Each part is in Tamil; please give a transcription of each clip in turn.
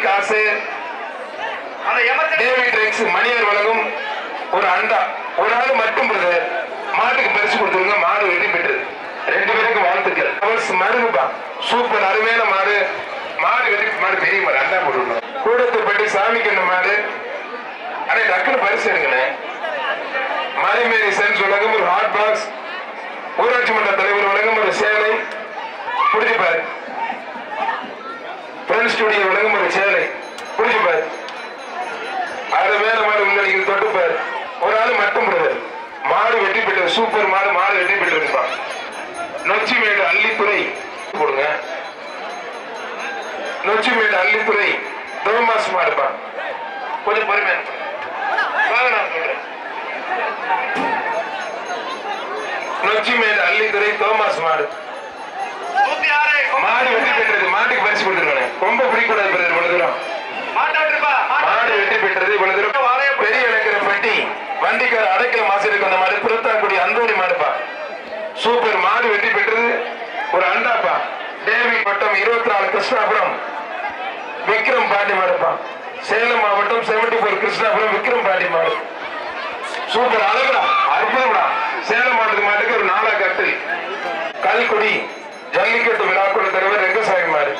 காசு அந்த எமர்ஜென்சி டேவிட் ரெக்ஸ் மணியர் வழங்கும் ஒரு அண்டா ஒரு ஆள் மட்டும் பிரதர் மாட்டுக்கு பரிசு கொடுத்துருங்க மாடு வெற்றி பெற்றது ரெண்டு பேருக்கும் வாழ்த்துக்கள் அவர்ஸ் மருகுப்பா சூப்பர் அருமையான மாடு மாடு வெற்றி மாடு பெரிய மாடு அண்டா போட்டுருந்தோம் கூடத்துப்பட்டி சாமி கண்ண மாடு அண்ணே டக்குனு பரிசு எடுங்கண்ணே மலைமேரி சென்ஸ் வழங்கும் ஒரு ஹாட் பாக்ஸ் ஊராட்சி மன்ற தலைவர் வழங்கும் ஒரு சேலை புரிஞ்சுப்பாரு ஃப்ரெண்ட் ஸ்டுடியோ வழங்கும் ஒரு சேலை புரிஞ்சுப்பாரு அது மேல மாடு முன்னாடி தொட்டுப்பாரு ஒரு ஆள் மட்டும் பிரதர் மாடு வெற்றி பெற்றது சூப்பர் மாடு மாடு வெற்றி பெற்றிருப்பா நொச்சிமேடு அள்ளித்துறை போடுங்க நொச்சிமேடு அள்ளித்துறை தோமாஸ் மாடுப்பா கொஞ்சம் பொறுமையா இருங்க. வாங்க நான் சொல்றேன் நொச்சிமேடு அள்ளித்துறை தோமாஸ் மாடு நூத்தி ஆறு மாடு வெற்றி பெற்றது மாட்டுக்கு பரிசு கொடுத்துருக்கானே ரொம்ப பிடிக்கூடாது பிரதர் இவ்வளவு தூரம் மாட்டாட்டுப்பா மாடு வெற்றி பெற்றது இவ்வளவு தூரம் பெரிய இலக்கிற பெட்டி வண்டிக்கார அடைக்கல மாசத்துக்கு வந்த மாடு புறத்தாக்குடி அந்தோணி மாடுப்பா சூப்பர் மாடு வெற்றி பெற்றது ஒரு அண்டாப்பா தேவி வட்டம் இருபத்தி நாலு கிருஷ்ணாபுரம் விக்ரம் பாண்டி மாடுப்பா சேலம் மாவட்டம் செவன்டி போர் கிருஷ்ணாபுரம் விக்ரம் பாண்டி மாடு சூப்பர் அழகுடா அற்புதம்டா சேலம் மாவட்டத்து மாட்டுக்கு ஒரு நாலா கட்டு கல்குடி ஜல்லிக்கட்டு விழாக்குழு தலைவர் ரெங்கசாமி மாடு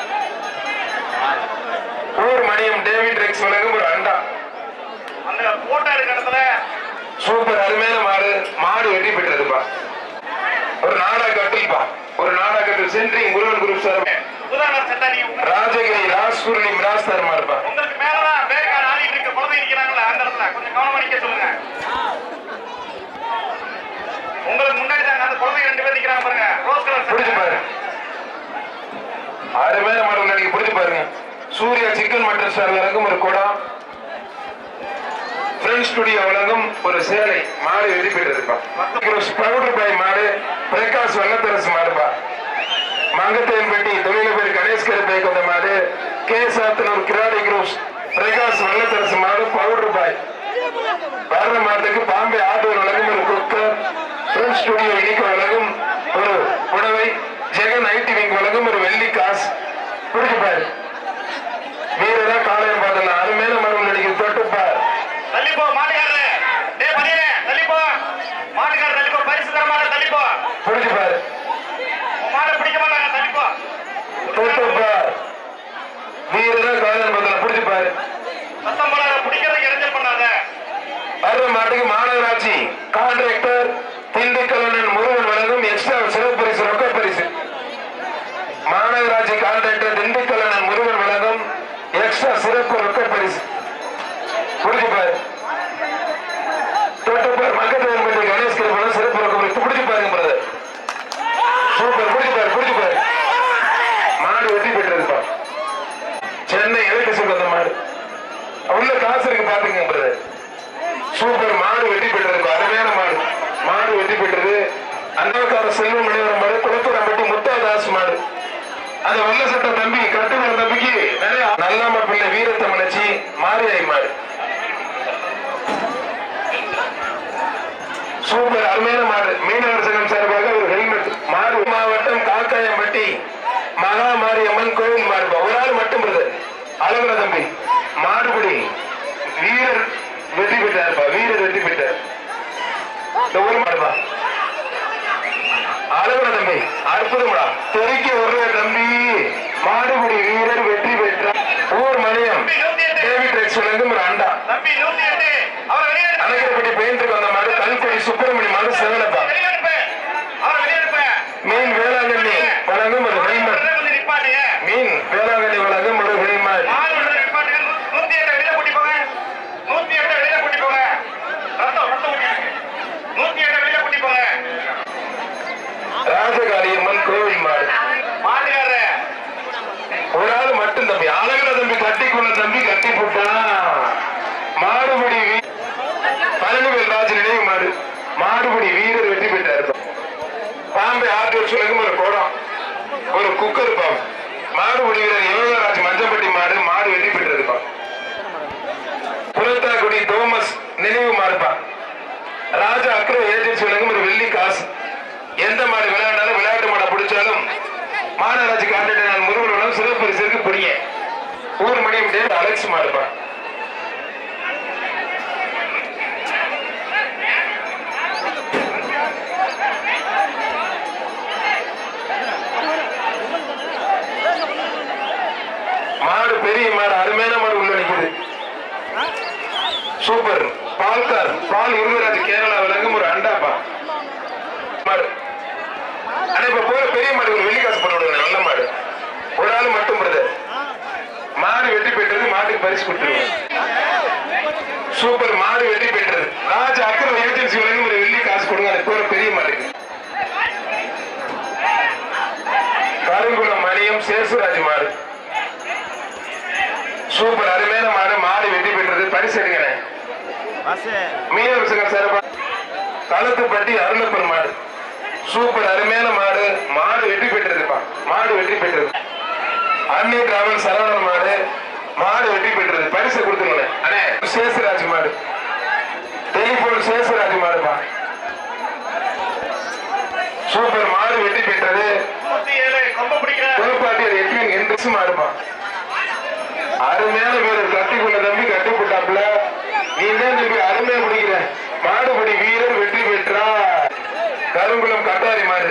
ஊர் மணியம் டேவிட் ரெக்ஸ் வழங்கும் ஒரு அண்டா அந்த போட்டோ இருக்கிற இடத்துல சூப்பர் அருமையான மாடு மாடு வெற்றி பெற்றதுப்பா ஒரு நாடா கட்டில்பா ஒரு நாடா கட்டில் சென்ட்ரிங் முருகன் குரூப் சார் உதாரணம் சட்டா நீங்க உங்க- ராஜகிரி ராஜ்பூர்ணி மிராஸ் தரமா இருப்பா உங்களுக்கு மேலதான் பேருக்கான ஆடிட்டு இருக்க குழந்தை இருக்கிறாங்களா அந்த இடத்துல கொஞ்சம் கவனமா நிக்க சொல்லுங்க உங்களுக்கு முன்னாடி தாங்க அந்த குழந்தை ரெண்டு பேர் நிக்கிறாங்க பாருங்க ரோஸ் கலர் பிடிச்சு சட்டை பாரு அருமையான மாடு முன்னாடி பிடிச்சு பாருங்க சூர்யா சிக்கன் மட்டன் ஸ்டார் வழங்கும் ஒரு குடம் ஃப்ரெண்ட் ஸ்டுடியோ வழங்கும் ஒரு சேலை மாடு வெற்றி பெற்றதுப்பா பவுடர் பாய் மாடு பிரகாஷ் வல்லத்தரசு மாடுப்பா மங்கத்தேன்பட்டி தொழிலதிபர் கணேஷ் கருப்பை கொண்ட மாடு கே சாத்தனூர் கிராடி குரூப்ஸ் பிரகாஷ் வல்லத்தரசு மாடு பவுடர் பாய் வர்ற மாட்டுக்கு பாம்பே ஆட்டோர் வழங்கும் ஒரு குக்கர் ஃப்ரெண்ட் ஸ்டுடியோ இனிக்கு வழங்கும் ஒரு புடவை ஜெகன் ஐடி விங் வழங்கும் ஒரு வெள்ளி காசு பிடிச்சு பாரு வீரரா காலையில் பார்த்தலாம் அருமையான மரம் நடிக்க தொட்டுப்பார் தள்ளி போ மாட்டுக்காரரு டேய் பண்ணிடுறேன் தள்ளி போ மாட்டுக்காரர் தள்ளி போ பரிசு தர மாட்டேன் தள்ளி போ பிடிச்சு பாரு உன் மாடை பிடிக்க மாட்டாங்க தள்ளி போ தொட்டுப்பார் வீரரா காலையில் பார்த்தலாம் பிடிச்சு பாரு சத்தம் போடாத பிடிக்கிறதுக்கு இடைஞ்சல் பண்ணாத வர்ற மாட்டுக்கு மாநகராட்சி கான்ட்ராக்டர் திண்டுக்கல்லன் முருகன் வழங்கும் எக்ஸ்ட்ரா சிறப்பு பரிசு ரொக்க பரிசு மாநகராட்சி கான்ட்ராக்டர் திண்டுக்கல்லன் முருகன் வழங்கும் எக்ஸ்ட்ரா சிறப்பு ரொக்க பரிசு புடிச்சு பாரு தொட்டு பாரு மக்கள் பற்றி கணேஷ் கிருப்பணம் சிறப்பு ரொக்க பரிசு புடிச்சு பாருங்க பிரதர் சூப்பர் புடிச்சு பாரு புடிச்சு பாரு மாடு வெற்றி பெற்றிருப்பா சென்னை எலக்ட்ரிசிட்டி வந்த மாடு உள்ள காசு இருக்கு பாத்துங்க பிரதர் சூப்பர் மாடு வெற்றி பெற்றது அருமையான மாடு மாடு வெற்றி பெற்றது அண்ணாக்கார செல்வ மணிவரம் மாடு குளத்தூரம்பட்டி முத்தாதாஸ் மாடு அந்த வெள்ள சட்ட தம்பி கட்டுமர தம்பிக்கு நிறைய நல்லாம பிள்ளை வீரத்தமிழச்சி மாரியாய் மாடு சூப்பர் அருமையான மாடு மீனவர் சங்கம் சார்பாக ஒரு ஹெல்மெட் மாடு மாவட்டம் காக்காயம்பட்டி மகா மாரியம்மன் கோவில் மாடு ஒரு ஆள் மட்டும் பிரதர் அழகுல தம்பி மாடுபடி வீரர் வெற்றி பெற்றார்ப்பா வீரர் வெற்றி பெற்றார் இந்த ஒரு மாடுப்பா அழகுல தம்பி அற்புதம்டா தெறிக்க ஒரு தம்பி மாடுபடி வீரர் வெற்றி பெற்றார் ஊர் மணியம் டேவிட் ரெக்ஸ் வழங்கும் ஒரு அண்டா தம்பி நூத்தி எட்டு அவரை வெளியே அனுப்பு. அணைக்கப்பட்டி பெயிண்ட்டுக்கு வந்த மாடு கல்குடி சுப்பிரமணி மாடு செவனப்பா வெளியே அனுப்பு அவரை வெளியே அனுப்பு மீன் வேளாங்கண்ணி வழங்கும் ஒரு ஹெல்மெட் கொஞ்சம் நிப்பாட்டுங்க மீன் வேளாங்கண்ணி வழங்கும் ஒரு ஹெல்மெட் மாடு உள்ள நிப்பாட்டுங்க நூ- நூத்தி எட்டை வெளியே கூட்டி போங்க நூத்தி எட்டை வெளியே கூட்டி போங்க ரத்தம் ரத்தம் ஊத்தி இருக்கு. நூத்தி எட்டை வெளியே கூட்டி போங்க ராஜகாளியம்மன் கோவில் மாடு மாட்டுக்காரரு ஒரு ஆள் மட்டும் தம்பி அழகுல தம்பி கட்டிக்குள்ள தம்பி கட்டி போட்டான் மாடுபடி வீ- பழனிவேல் ராஜ் நினைவு மாடு மாடுபடி வீரர் வெற்றி பெற்றார் பாம்பே ஆட்டு வருஷம் ஒரு குடம் ஒரு குக்கர் பாம்பு மாடுபடி வீரர் யோகராஜ் மஞ்சப்பட்டி மாடு மாடு வெற்றி பெற்றதுப்பா புறத்தாக்குடி தோமஸ் நினைவு மாடுப்பா ராஜா அக்ரோ ஏஜென்சி வழங்கும் ஒரு வெள்ளி காசு எந்த மாடு விளையாண்டாலும் விளையாட்டு மாடை பிடிச்சாலும் மாநகராட்சி கான்ட்ராக்டர் நான் முருகன் சிறப்பு பரிசு இருக்கு புடிங்க ஊர் மணி டேவிட் அலெக்ஸ் மாடுப்பா மாடு பெரிய மாடு அருமையான மாடு உள்ள நிக்குது சூப்பர் பால்கார் பால் இருவராஜ் கேரளா விலங்கும் ஒரு அண்டாப்பா மாடு ஆனா இப்ப போற பெரிய மாடு ஒரு வெள்ளி காசு போட்டு விடுங்க நல்ல மாடு ஒரு ஆள் மட்டும் பிரதர் மாடு வெற்றி பெற்றது மாட்டுக்கு பரிசு கொடுத்துருவோம் சூப்பர் மாடு வெற்றி பெற்றது ராஜ் அக்கறை ஏஜென்சி விலங்கும் ஒரு வெள்ளி காசு கொடுங்க அந்த போற பெரிய மாடுக்கு கருங்குளம் மணியம் சேசுராஜ் மாடு சூப்பர் அருமையான மாடு மாடு வெற்றி பெற்றது பரிசு எடுங்கண்ணே மீனவர் சங்கம் சார்பா களத்துப்பட்டி அருளப்பர் மாடு சூப்பர் அருமையான மாடு மாடு வெற்றி பெற்றதுப்பா மாடு வெற்றி பெற்றது அன்னி டிராவல் சரவணன் மாடு மாடு வெற்றி பெற்றது பரிசு கொடுத்துருங்க அண்ணே சேசுராஜ் மாடு டெலிபோன் சேசுராஜ் மாடுப்பா சூப்பர் மாடு வெற்றி பெற்றது நூத்தி ஏழு கொம்ப பிடிக்கிற புதுப்பாட்டியர் எட்வின் எந்திரிச்சு மாடுப்பா அருமையான வீரர் கட்டிக்குள்ள தம்பி கட்டி போட்டாப்ல நீ தான் தம்பி அருமையா பிடிக்கிற மாடுபடி வீரர் வெற்றி பெற்றா கருங்குளம் கட்டாரி மாடு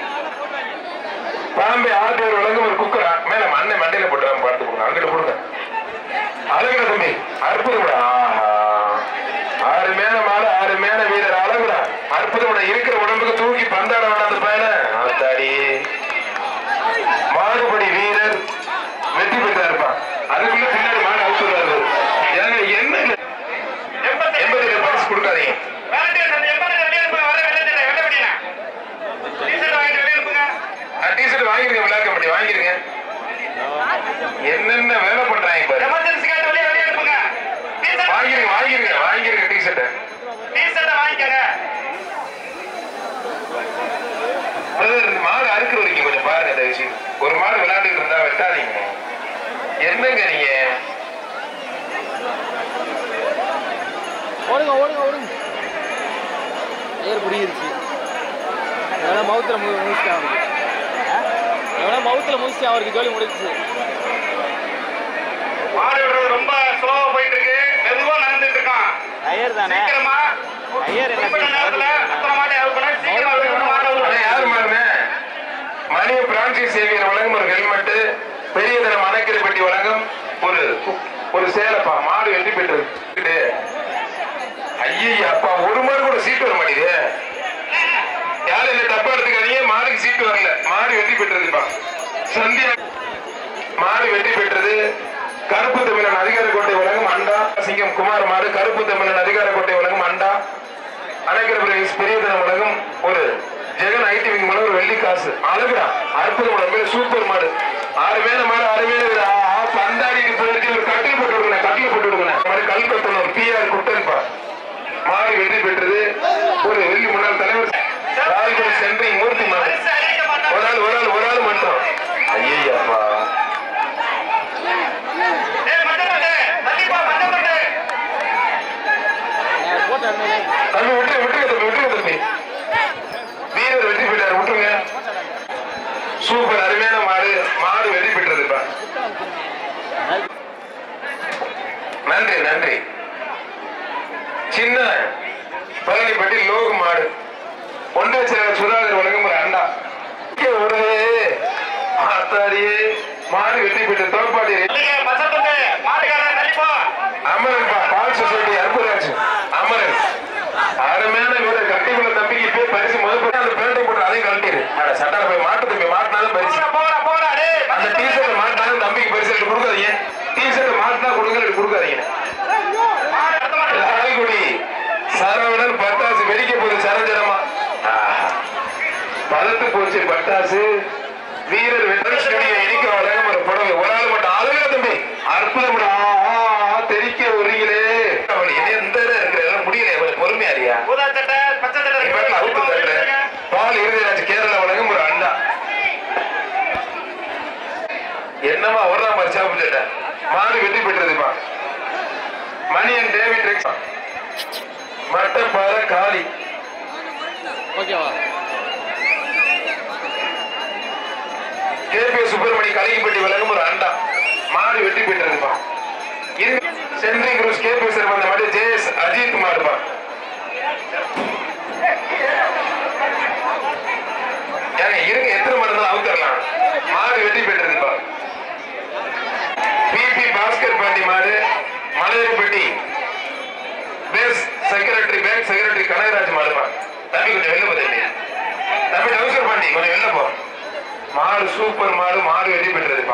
பாம்பே ஆட்டோர் வழங்கும் ஒரு குக்கரா மேல மண்ணை மண்டையில போட்டுறாம பார்த்து போடுங்க அங்கிட்ட போடுங்க அழகுடா தம்பி அற்புதம்டா ஆஹா அருமையான மாடு அருமையான வீரர் அழகுடா அற்புதம்டா இருக்கிற உடம்புக்கு தூக்கி பந்தாட வேணாம் அந்த பையனை ஆத்தாடி மாடுபடி வீரர் வெற்றி பெற்றாருப்பா அதுக்குள்ள பின்னாடி மாடு அவுத்துறாரு ஏங்க என்ன எண்பத்தி எண்பது ஏழு பரிசு கொடுக்காதீங்க வேலண்டியர் அந்த எண்பது வெளியே இருப்பேன் வர வெளியே வெள்ள வெடினா டீசல் வாங்கிட்டு வெளியே இருப்புங்க டிஷர்ட் வாங்கிருங்க விளையாட கம்பெனி வாங்கிருங்க என்னென்ன வேலை பண்றாங்க பாரு எமர்ஜென்சி கார்டு வெளியே வெளியே இருப்புங்க டீசல் வாங்கிருங்க வாங்கிருங்க வாங்கிருங்க டிஷர்ட் டீசல்ட்ட வாங்கிக்கங்க இந்த மாடு அறுக்கிற வரைக்கும் கொஞ்சம் பாருங்க தயவு செய்து ஒரு மாடு விளையாண்டுட்டு இருந்தா வெட்டாதீங்க என்னங்க நீங்க ஓடுங்க ஓடுங்க ஓடுங்க ஏர் புரியிருச்சு எவ்வளோ மவுத்தில் முடிச்சுட்டு அவருக்கு எவ்வளோ மவுத்தில் முடிச்சுட்டு அவருக்கு ஜோலி முடிச்சு மாடு விடுறது ரொம்ப ஸ்லோவா போயிட்டு இருக்கு மெதுவா நடந்துட்டு இருக்கான் டயர் தானே சீக்கிரமா ஐயர் என்ன குறிப்பிட்ட நேரத்துல அத்தனை மாட்டை அவுக்கணும் சீக்கிரமா அவுக்கணும் மாட்டை அண்ணா, அவுக்கணும் யாரு மாடுங்க மணிய பிரான்சி சேவியர் வழங்கும் ஒரு ஹெல்மெட் பெரிய தரம் அணைக்கரைப்பட்டி வழங்கும் ஒரு ஒரு சேலப்பா மாடு வெற்றி பெற்றது ஐயா அப்பா ஒரு மாடு கூட சீட்டு வர மாட்டேங்குது யாரும் என்ன தப்பா எடுத்துக்காதீங்க மாடுக்கு சீட்டு வரல மாடு வெற்றி பெற்றதுப்பா சந்தியா மாடு வெற்றி பெற்றது கருப்பு தமிழன் அதிகார கோட்டை வழங்கும் அண்டா சிங்கம் குமார் மாடு கருப்பு தமிழன் அதிகார கோட்டை வழங்கும் அண்டா அணைக்கிற பிரதேஷ் பெரியதனம் வழங்கும் ஒரு ஜெகன் ஐடி விங் மூலம் ஒரு வெள்ளி காசு அழகுடா அற்புதம் உடம்பு சூப்பர் மாடு ஆறு மேல மாடு ஆறு மேல வீடு. ஆ, ஆ, பந்தாடிக்கு போயிட்டு ஒரு கட்டில் போட்டு விடுங்க கட்டில் போட்டு விடுங்க மாடு கல் கட்டணும் ஒரு பிஆர் குட்டன்பா மாடு வெற்றி பெற்றது ஒரு வெள்ளி முன்னாள் தலைவர் ராயகுடி சென்ட்ரிங் மூர்த்தி மாடு பரிசு அளிக்க மாட்டாங்க ஒரு ஆள் ஒரு ஆள் ஒரு ஆள் மட்டும் ஐயப்பா ஏய் மஞ்சப்பட்டு கண்டிப்பா மஞ்சப்பட்டு போட்டு அண்ணே தம்பி விட்டுருங்க விட்டுருங்க தம்பி விட்டுருங்க தம்பி வீரர் வெற்றி பெற்றார் விட்டுருங்க சூப்பர் அருமையான மாடு மாடு வெற்றி பெற்றதுப்பா நன்றி நன்றி சின்ன பழனிப்பட்டி லோகு மாடு ஒன்றிய செயலர் சுதாகர் வழங்கும் ஒரு அண்டா இங்கே ஒரு ஆத்தாடியே மாடு வெற்றி பெற்ற தோப்பாடி இல்லைங்க மஞ்சப்பட்டு மாட்டுக்காரன் கண்டிப்பா அமரன் பா பால் சொசைட்டி அற்புதராஜ் அமரன் அருமையான வீரர் கட்டிக்குள்ள தம்பிக்கு போய் பரிசு முதல் அந்த பேண்டை போட்டு அதையும் கழட்டிடு அட சட்டால போய் மாட்டு தம்பி மாட்டினாலும் பரிசு போடா போடா போடா டேய் அந்த டி ஷர்ட் மாட்டினாலும் தம்பிக்கு பரிசு எடுத்து கொடுக்காதீங்க டி ஷர்ட் மாட்டினா கொடுங்க எடுத்து கொடுக்காதீங்க மாடு அடுத்த மாடு லால்குடி சரவணன் பட்டாசு வெடிக்க போகுது சரஞ்சரமா ஆஹா. பதத்து போச்சு பட்டாசு வீரர் வெற்றி ஸ்டுடியோ இடிக்க வழங்கும் ஒரு புடவை ஒரு ஆள் மட்டும் அழகா தம்பி அற்புதம் தெரிக்க உரிகளே அவள் என்ன எந்த இருக்கிற எல்லாம் முடியல கொஞ்சம் பொறுமையா இருக்கியா ஊதா சட்டை பச்சை சட்டை நீ பாட்டுல அவுத்து தட்டுற. பால் இறுதியாச்சு கேரளா வழங்கும் ஒரு அண்டா என்னமா ஒரு மாதிரி சாப்பிட்டு மாடு வெற்றி பெற்றதுப்பா மணியன் டேவிட் ரெக்ஸ் மட்டப்பாறை காளி ஓகேவா கேபி சுப்பிரமணி கலிங்கப்பட்டி வழங்கும் ஒரு அண்டா மாடு வெற்றி பெற்றதுப்பா இருங்க சென்ட்ரி குரூஸ் கே பேசுற வந்த மாதிரி ஜேஎஸ் அஜித் மாடுப்பா ஏங்க இருங்க எத்தனை மாடு இருந்தாலும் அவுத்தரலாம் மாடு வெற்றி பெற்றிருப்பா பிபி பாஸ்கர் பாண்டி மாடு மலையரப்பட்டி பேஸ் செக்ரட்டரி பேங்க் செக்ரட்டரி கனகராஜ் மாடுப்பா தம்பி கொஞ்சம் வெளில போதே தம்பி டவுசர் பாண்டி கொஞ்சம் வெளில போ மாடு சூப்பர் மாடு மாடு வெற்றி பெற்றதுப்பா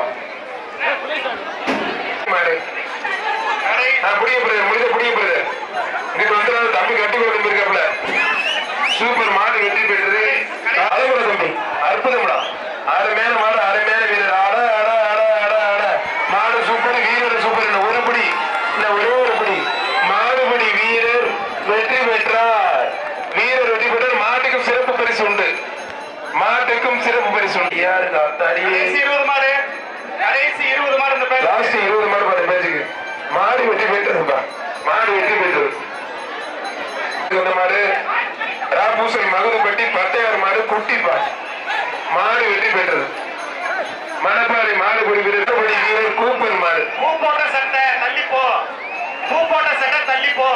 மாடு கடை நான் புடிய பிரதர் முடிஞ்ச புடிய பிரதர் இங்கிட்டு வந்து தம்பி கட்டி கொண்டு இருக்காப்ல சூப்பர் மாடு வெற்றி பெற்றது அழகுல தம்பி அற்புதம்டா அரை மேல மாடு அரை மேல வீரர் அட அட அட அட அட மாடு சூப்பர் வீரர் சூப்பர் இந்த ஒரு படி இந்த ஒரே ஒரு படி மாடுபடி வீரர் வெற்றி பெற்றார் வீரர் வெற்றி பெற்றார் மாட்டுக்கும் சிறப்பு பரிசு உண்டு மாட்டுக்கும் சிறப்பு பரிசு உண்டு யாருக்கு அத்தாடியே கடைசி இருபது மாடு கடைசி இருபது மாடு இந்த பேர் லாஸ்ட் இருபது மாடு பார்த்த பேச்சுக்கு மாடு வெற்றி பெற்றதுப்பா மாடு வெற்றி பெற்றது இந்த மாடு ராபூசல் மகுதுப்பட்டி பட்டையார் மாடு குட்டிப்பா மாடு வெற்றி பெற்றது மணப்பாறை மாடுபடி வீரர் வீரர் கூப்பன் மாடு பூ போட்ட சட்டை தள்ளி போ பூ போட்ட சட்டை தள்ளி போ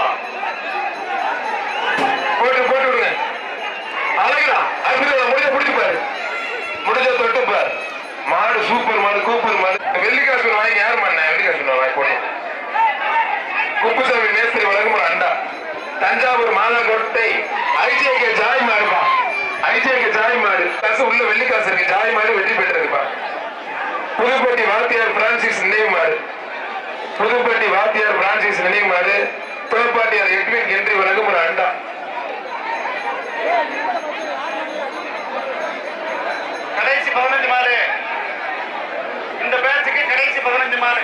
போட்டு போட்டு விடுங்க அழகுடா அற்புதம் முடிஞ்ச பிடிச்சு பாரு முடிஞ்ச தொட்டு பாரு மாடு சூப்பர் மாடு கூப்பர் மாடு வெள்ளிக்காசு வாங்கி யார் பண்ண வெள்ளிக்காசு வாங்கி போட்டு குப்புசாமி மேஸ்திரி வழங்கும் ஒரு அண்டா தஞ்சாவூர் மாலாக்கோட்டை ஐஜேகே ஜாய் மாடுப்பா ஐஜேகே ஜாய் மாடு காசு உள்ள வெள்ளிக்காசு இருக்கு ஜாய் மாடு வெற்றி பெற்றிருப்பா புதுப்பட்டி வாத்தியார் பிரான்சிஸ் நினைவு மாடு புதுப்பட்டி வாத்தியார் பிரான்சிஸ் நினைவு மாடு தோப்பாட்டியார் எட்வின் என்று வழங்கும் ஒரு அண்டா கடைசி பதினஞ்சு மாடு இந்த பேட்சுக்கு கடைசி பதினஞ்சு மாடு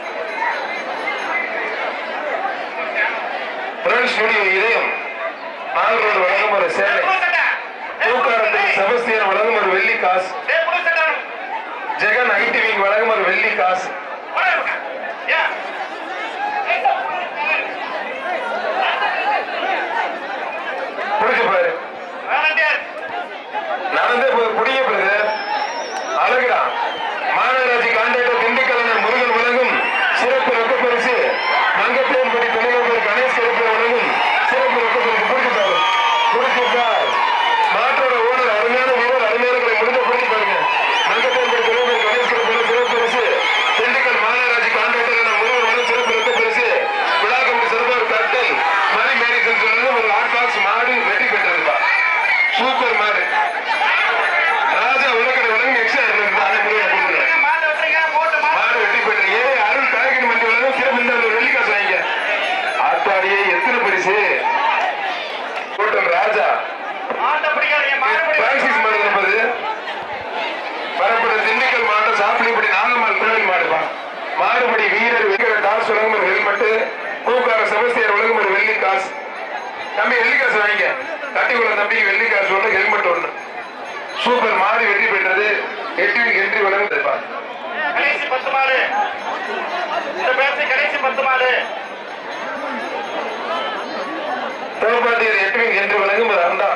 பிரான்ஸ் ஸ்டுடியோ இதயம் நாகரோடு வழங்கும் ஒரு சேலை புது சட்டை ஏய், புது தூக்காரத்தில் சட்டை. செபஸ்தியன் வழங்கும் ஒரு வெள்ளி காசு ஏய், புது சட்டை. ஜெகன் ஐடிவிங் வழங்கும் ஒரு வெள்ளி காசு போடா இவங்க. ஏன்? புடிச்சு பாரு வாலண்டியர். நடந்தே போய் புடிங்க பிரதர் அழகுடா மாநகராட்சி கான்ட்ராக்டர் திண்டுக்கல் முருகன் வழங்கும் சிறப்பு ரொக்க பரிசு மங்கத்தேன்படி துணைவர் கணேஷ் கருப்பு வழங்கும் சிறப்பு ரொக்க பரிசு புடிச்சு பாரு புடிச்சு பாரு மாட்டோட ஓனர் அருமையான வீரர் அருமையான கலை முடிஞ்ச புடிச்சு பாருங்க மங்கத்தேன்படி துணைவர் கணேஷ் கருப்பு சிறப்பு பரிசு திண்டுக்கல் மாநகராட்சி கான்ட்ராக்டர் முருகன் வழங்கும் சிறப்பு ரொக்க பரிசு விழா கமிட்டி சிறப்பாக கட்டல் மணி மேரிசன் சொல்றது ஒரு ஹாட் பாக்ஸ் மாடு வெற்றி பெற்றதுப்பா சூப்பர் மாடு ராஜா உலகடை வழங்கும் எக்ஸ்ட்ரா இருந்தது அதை முடிவு கொடுக்குறேன் மாட்டை விட்டுருங்க, போட்டு மாட்டு. மாடு வெட்டி பெற்ற ஏ அருள் காய்கறி மண்டி வழங்கும் சிறப்பு இந்த ஒரு வெள்ளிக்காசு வாங்க ஆத்தாடியே எத்தனை பரிசு கூட்டம் ராஜா மாட்டை பிடிக்காதீங்க, மாடு பிடிக்காதீங்க. பிரான்சிஸ் மாடு இருப்பது வரப்பட்ட திண்டுக்கல் மாவட்டம் சாப்பிளிப்படி நாகம்மாள் கோவில் மாடுப்பா மாடுபடி வீரர் வெங்கட டாஸ் வழங்கும் ஒரு ஹெல்மெட்டு பூக்கார செபஸ்தியார் வழங்கும் ஒரு வெள்ளி காசு தம்பி வெள்ளி காசு வாங்கிக்க கட்டிக்குள்ள தம்பிக்கு வெள்ளி காசு ஒண்ணு ஹெல்மெட் ஒண்ணு சூப்பர் மாடு வெற்றி பெற்றது எட்டு என்ட்ரி வழங்குதுப்பா கடைசி பத்து மாடு இந்த பேட்சு கடைசி பத்து மாடு தோப்பாட்டியர் எட்டுவின் என்று வழங்கும் ஒரு அண்டா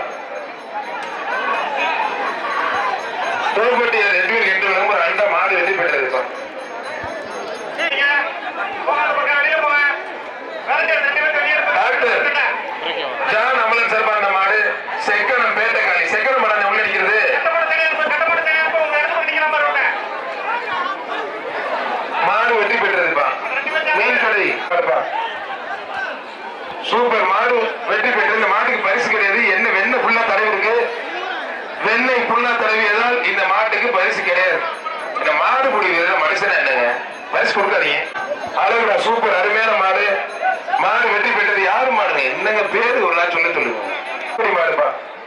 தோப்பாட்டியர் எட்டுவின் என்று வழங்கும் ஒரு அண்டா மாடு வெற்றி பெற்றதுப்பா சரிங்க. போங்க, அந்த பக்கம் வெளியே போங்க. வாலண்டியர் ரெண்டு பேரும் வெளியே இருப்பாங்க. டாக்டர். ஜான் அமலன் சார்பான மாடு செக்கனம் பேட்டைக்காளி செக்கனம் மடம் உள்ள அடிக்கிறது கட்டப்பட தனியா இருப்பா, கட்டப்பட தனியா இருப்பா. உங்க இடத்துல நிக்கிற மாதிரி விடுங்க. மாடு வெற்றி பெற்றதுப்பா மீன் கடை பாருப்பா. சூப்பர் மாடு வெற்றி பெற்றது இந்த மாட்டுக்கு பரிசு கிடையாது என்ன வெண்ணெய் ஃபுல்லா தடவி இருக்கு வெண்ணெய் ஃபுல்லா தடவியதால் இந்த மாட்டுக்கு பரிசு கிடையாது இந்த மாடு பிடிக்கிறது மனுஷனா என்னங்க பரிசு கொடுக்காதீங்க அழகுடா சூப்பர் அருமையான மாடு மாடு வெற்றி பெற்றது யாரு மாடுங்க என்னங்க பேரு ஒரு நாள் சொல்ல சொல்லுங்க இப்படி மாடுப்பா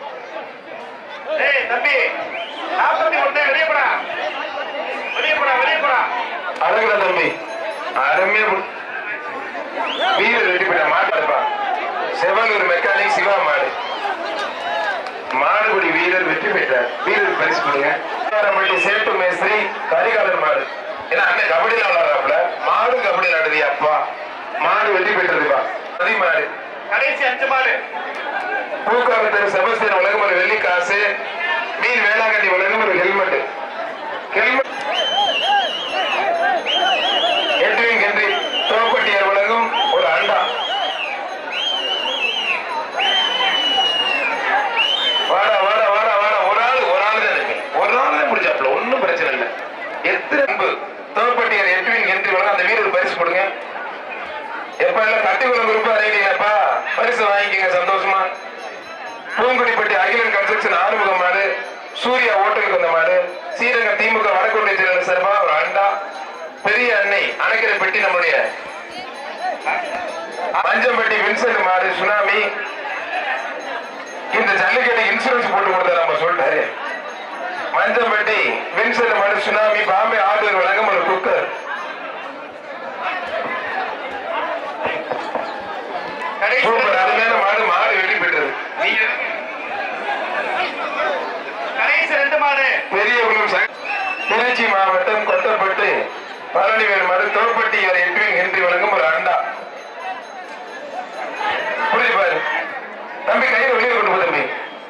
ஏய், தம்பி நாற்பத்தி ஒண்ணு வெளியே போடா வெளியே போடா வெளியே போடா அழகுடா தம்பி அருமையா புடி- வீரர் ரெடி பண்ண மாட்டாருப்பா செவலூர் மெக்கானிக் சிவா மாடு மாடுபடி வீரர் வெற்றி பெற்றார் வீரர் பரிசு கொடுங்க பட்டி சேட்டு மேஸ்திரி கரிகாலர் மாடு ஏன்னா அண்ணன் கபடியில் விளாடுறாப்புல மாடு கபடி விளாடுது அப்பா மாடு வெற்றி பெற்றதுப்பா அதி மாடு கடைசி அஞ்சு மாடு பூக்காரத்தர் செபஸ்தியன் வழங்கும் ஒரு வெள்ளி காசு மீன் வேளாங்கண்ணி வழங்கும் ஒரு helmet helmet Edwin Henry Thoppatti Anbu தோப்பட்டியர் எட்வின் என்று வழங்க அந்த வீரர் பரிசு கொடுங்க எப்ப எல்லாம் கட்டிக்குளம் குரூப் அறிவிங்கப்பா பரிசு வாங்கிக்கங்க சந்தோஷமா பூங்குடிப்பட்டி அகிலன் கன்ஸ்ட்ரக்ஷன் ஆறுமுகம் மாடு சூர்யா ஓட்டலுக்கு வந்த மாடு ஸ்ரீரங்கம் திமுக வடக்கொண்டை செயலர் சார்பா ஒரு அண்டா பெரிய அன்னை அணைக்கரை பெட்டி நம்முடைய மஞ்சம்பட்டி வின்சென்ட் மாடு சுனாமி இந்த ஜல்லிக்கட்டு இன்சூரன்ஸ் போட்டு கொடுத்த நம்ம சொல்லிட்டாரு மஞ்சம்பட்டி வின்சென்ட் மாடு சுனாமி பாம்பே ஆர்டர் வழங்கும் ஒரு குக்கர் கடைசி சூப்பர் அருமையான மாடு மாடு வெற்றி பெற்றது நீங்க கடைசி ரெண்டு மாடு பெரியகுளம் சங்க- திருச்சி மாவட்டம் கொட்டப்பட்டு பழனிவேல் மாடு தோப்பட்டி எட்வின் ஹென்றி வழங்கும் ஒரு அண்டா புரிஞ்சு பாரு தம்பி கையில வெளியே கொண்டு போ தம்பி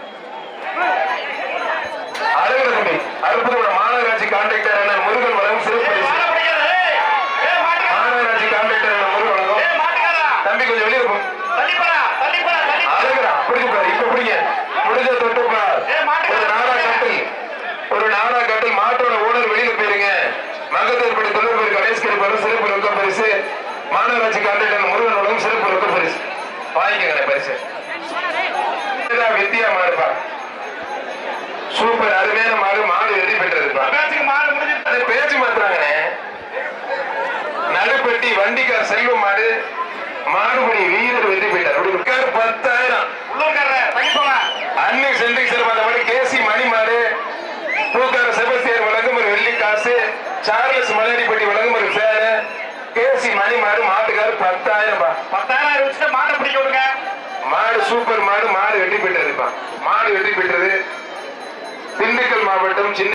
அழகுல தம்பி அற்புதமான மாநகராட்சி கான்ட்ராக்டர் என்ன முருகன் வழங்கும் சிறப்பு ஏய், பரிசு மாடு பிடிக்காத, ஏய். ஏய், மாட்டுக்காரா. மாநகராட்சி கான்ட்ராக்டர் என்ன முருகன் வழங்கும் ஏய், மாட்டுக்காரா. தம்பி கொஞ்சம் வெளியே போ தள்ளி போடா, தள்ளி போடா, தள்ளி போடா. அழகுடா புரிஞ்சு பாரு இப்ப புடிங்க முடிஞ்ச தொட்டு பார் ஏய், மாட்டுக்கு ஒரு நாடா கட்டில் ஒரு நாடா கட்டில் மாட்டோட ஓனர் வெளியில போயிருங்க மகத்தேற்படி தொழில் பேர் கணேஷ்கர் பெரும் சிறப்பு ரொக்க பரிசு மாநகராட்சி கான்ட்ராக்டர் முருகன் வழங்கும் சிறப்பு ரொக்க பரிசு வாங்கிக்கங்க பரிசு இதுதான் வித்தியா மாடுப்பா சூப்பர் அருமையான மாடு மாடு வெற்றி பெற்றதுப்பா பேச்சுக்கு மாடு முடிஞ்சிருச்சு. அது பேச்சு மாத்துறாங்கண்ணே நடுப்பட்டி வண்டிக்கார் செல்வம் மாடு மாடுபடி வீரர் வெற்றி பெற்றார் அப்படி இருக்காரு பத்தாயிரம் உள்ளூர்காரரே, தள்ளி போங்க. அன்னை சென்ட்ரிக் சார் அந்த மாதிரி கேசி மணி மாடு பூக்கார செபஸ்தியர் வழங்கும் ஒரு வெள்ளி காசு சார்லஸ் மலையடிப்பட்டி வழங்கும் ஒரு ஃபேனு கேசி மணி மாடு மாட்டுக்காரு பத்தாயிரம் ரூபாய் பத்தாயிரம் வச்சுட்டு மாட்டை பிடிக்க விடுங்க மாடு சூப்பர் மாடு மாடு வெற்றி பெற்றதுப்பா மாடு வெற்றி பெற்றது திண்டுக்கல் மாவட்டம் சின்ன